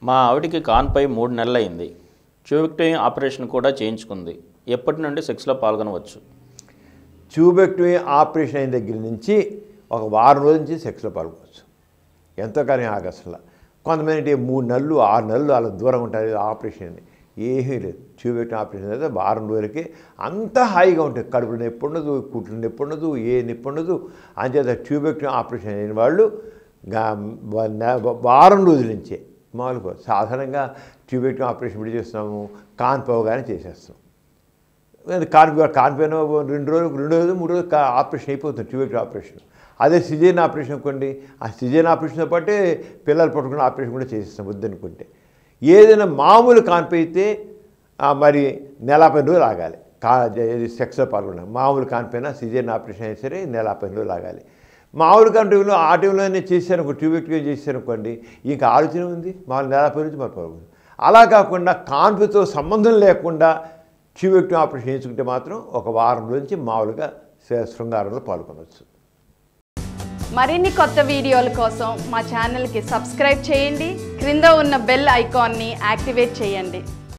మా ఆవిడికి కాన్పై మూడు నెలలు అయింది ట్యూబెక్టమీ ఆపరేషన్ కూడా చేయించుకుంది ఎప్పటి నుండి సెక్స్లో పాల్గొనవచ్చు ట్యూబెక్టమీ ఆపరేషన్ అయిన దగ్గర నుంచి ఒక వారం రోజుల నుంచి సెక్స్లో పాల్గొనవచ్చు ఎంతో కానీ ఆగస్టులో కొంతమంది మూడు నెలలు ఆరు నెలలు అలా దూరం ఉంటుంది ఆపరేషన్ అని ఏమీ లేదు ట్యూబెక్టమీ ఆపరేషన్ అయితే వారం రోజులకి అంత హాయిగా ఉంటుంది కడుపులో నొప్పి ఉండదు కుట్లు నొప్పి ఉండదు ఏ నొప్పి ఉండదు అంచేత ట్యూబెక్టమీ ఆపరేషన్ అయిన వాళ్ళు గా- వా- నె- వారం రోజుల నుంచే మామూలుగా సాధారణంగా ట్యూబెక్టమీ ఆపరేషన్ ఇప్పుడు చేస్తున్నాము కాన్పోగానే చేసేస్తాం అది కాన్పి కాన్పోయిన రెండు రోజులు రెండు రోజులు మూడు రోజులు కా- ఆపరేషన్ అయిపోతుంది ట్యూబెక్టరీ ఆపరేషన్ అదే సిజేన్ ఆపరేషన్ అనుకోండి ఆ సిజేన్ ఆపరేషన్తో పాటే పిల్లలు పట్టుకున్న ఆపరేషన్ కూడా చేసేస్తాం వద్దనుకుంటే ఏదైనా మామూలు కాన్పి అయితే ఆ, మరి నెల పది రోజులు ఆగాలి కా ఇది సెక్స్లో పాల్గొన్నాం మామూలు కాన్పైన సిజేన్ ఆపరేషన్ అయినా సరే నెల పది రోజులు ఆగాలి మామూలు కంట్రీలో ఆ టైంలోనే చేశాను ఒక ట్యూబెక్టరీ చేశాను అనుకోండి ఇంకా ఆలోచన ఉంది మామూలు నెల పది రోజులు మరి పాల్గొన్నాం అలా కాకుండా కాన్పుతో సంబంధం లేకుండా ట్యూబెక్టరీ ఆపరేషన్ చేయించుకుంటే మాత్రం ఒక వారం నుంచి మామూలుగా శ- శృంగారంలో పాల్గొనవచ్చు మరిన్ని కొత్త వీడియోల కోసం మా ఛానల్కి సబ్స్క్రైబ్ చేయండి క్రింద ఉన్న బెల్ ఐకాన్ని యాక్టివేట్ చేయండి